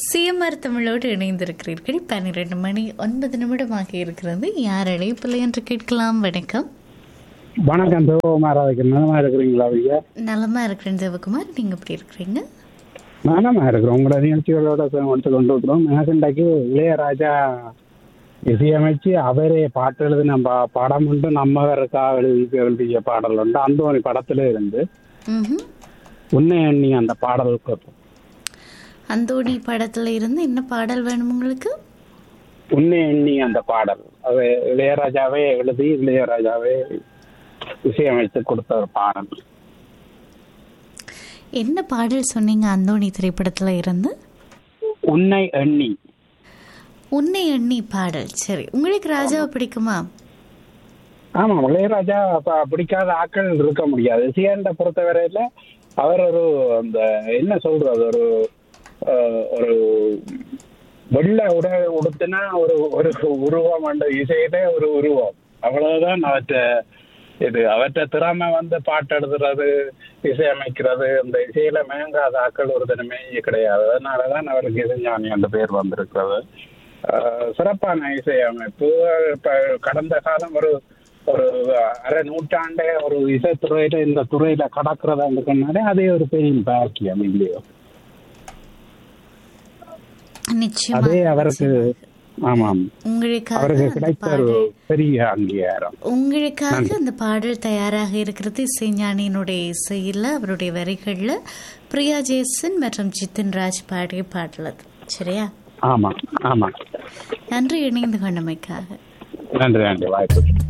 CMR தமிழோடு இணைந்திருக்கிறீர்கள் பன்னிரெண்டு மணி ஒன்பது நிமிடமாக இருக்கிறது யார் அழைப்பில்லை என்று கேட்கலாம் வணக்கம் வணக்கம் சிவகுமார் அதுக்கு நலமா இருக்கிறீங்களா ஐயா நலமா இருக்கிறேன் சிவகுமார் நீங்க எப்படி இருக்கிறீங்க நலமா இருக்கிறோம் உங்களோட நிகழ்ச்சிகளோட வந்து கொண்டு இருக்கிறோம் எனக்கு இன்றைக்கு இளையராஜா இசையமைச்சு அவரே பாட்டு எழுதின பா- படம் உண்டு நம்மவருக்காக எழுதி எழுதிய பாடல் உண்டு அந்தோணி படத்துல இருந்து ம்ஹும். உன்னை எண்ணி அந்த பாடலுக்கு அந்தோணி படத்துல இருந்து என்ன பாடல் வேணும் உங்களுக்கு உன்னை எண்ணி அந்த பாடல் அது இளையராஜாவே எழுதி இளையராஜாவே இசையமைத்து கொடுத்த ஒரு பாடல் என்ன பாடல் சொன்னீங்க அந்தோணி திரைப்படத்துல இருந்து உன்னை எண்ணி உன்னை எண்ணி பாடல் சரி உங்களுக்கு ராஜாவை பிடிக்குமா ஆமா இளையராஜா ப- பிடிக்காத ஆட்கள் இருக்க முடியாது சியாண்ட பொறுத்தவரையில அவர் ஒரு அந்த என்ன சொல்றது ஒரு அஹ், ஒரு வெள்ளை உடை உடுத்தினா ஒரு ஒரு உருவம் அந்த இசையிலே ஒரு உருவம் அவ்வளவுதான் அவற்ற இது அவற்ற திறமை வந்து பாட்டு எழுதுறது இசையமைக்கிறது அந்த இசையில மேங்காத ஆக்கள் ஒரு தினமே கிடையாது அதனாலதான் அவருக்கு இசைஞானி அந்த பேர் வந்திருக்கிறது அஹ், சிறப்பான இசையமைப்பு இப்ப கடந்த காலம் ஒரு ஒரு அரை நூற்றாண்டே ஒரு இசைத்துறையில இந்த துறையில கடக்கிறதா இருக்கனாலே அதே ஒரு பெரிய பாக்கியம் இல்லையோ நிச்சயமா அதே அவருக்கு ஆமாம் உங்களுக்காக அவருக்கு அந்த கிடைத்த ஒரு பாடல் பெரிய அங்கீகாரம் உங்களுக்காக அந்த பாடல் தயாராக இருக்கிறது இசைஞானியினுடைய இசையில் அவருடைய வரிகளில் பிரியா ஜேசன் மற்றும் ஜித்தின் ராஜ் பாடிய பாடல் அது சரியா ஆமா ஆமா நன்றி இணைந்து கொண்டமைக்காக நன்றி நன்றி வாய்ப்பு